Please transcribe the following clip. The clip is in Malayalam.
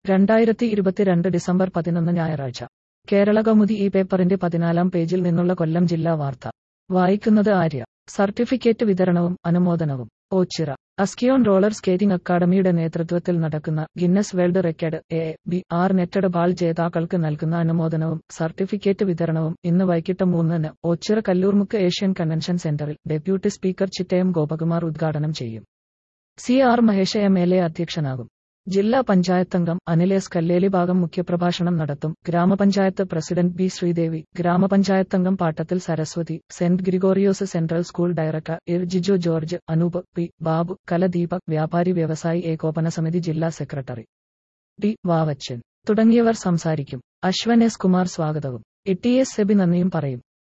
രണ്ടായിരത്തി ഇരുപത്തിരണ്ട് ഡിസംബർ പതിനൊന്ന് ഞായറാഴ്ച കേരളകൗമുദി ഈ പേപ്പറിന്റെ പതിനാലാം പേജിൽ നിന്നുള്ള കൊല്ലം ജില്ലാ വാർത്ത വായിക്കുന്നത് ആര്യ സർട്ടിഫിക്കറ്റ് വിതരണവും അനുമോദനവും ഓച്ചിറ അസ്കിയോൺ റോളർ സ്കേറ്റിംഗ് അക്കാദമിയുടെ നേതൃത്വത്തിൽ നടക്കുന്ന Guinness world record A B R നെറ്റഡ് ബാൾ ജേതാക്കൾക്ക് നൽകുന്ന അനുമോദനവും സർട്ടിഫിക്കറ്റ് വിതരണവും ഇന്ന് വൈകിട്ട് മൂന്നിന് ഓച്ചിറ കല്ലൂർമുക്ക് ഏഷ്യൻ കൺവെൻഷൻ സെന്ററിൽ ഡെപ്യൂട്ടി സ്പീക്കർ ചിറ്റയം ഗോപകുമാർ ഉദ്ഘാടനം ചെയ്യും C R Mahesh M L A അധ്യക്ഷനാകും ജില്ലാ പഞ്ചായത്തംഗം അനിലേസ് കല്ലേലി ഭാഗം മുഖ്യപ്രഭാഷണം നടത്തും ഗ്രാമപഞ്ചായത്ത് പ്രസിഡന്റ് ബി ശ്രീദേവി ഗ്രാമപഞ്ചായത്തംഗം Pattathil Saraswathi saint Gregorios central school director ഇർ ജിജോ ജോർജ് അനൂപ് പി ബാബു കലദീപക് വ്യാപാരി വ്യവസായി ഏകോപന സമിതി ജില്ലാ സെക്രട്ടറി ടി വാവച്ചൻ തുടങ്ങിയവർ സംസാരിക്കും അശ്വൻ എസ് കുമാർ സ്വാഗതവും ഇ ടി എസ് സെബി നന്ദിയും പറയും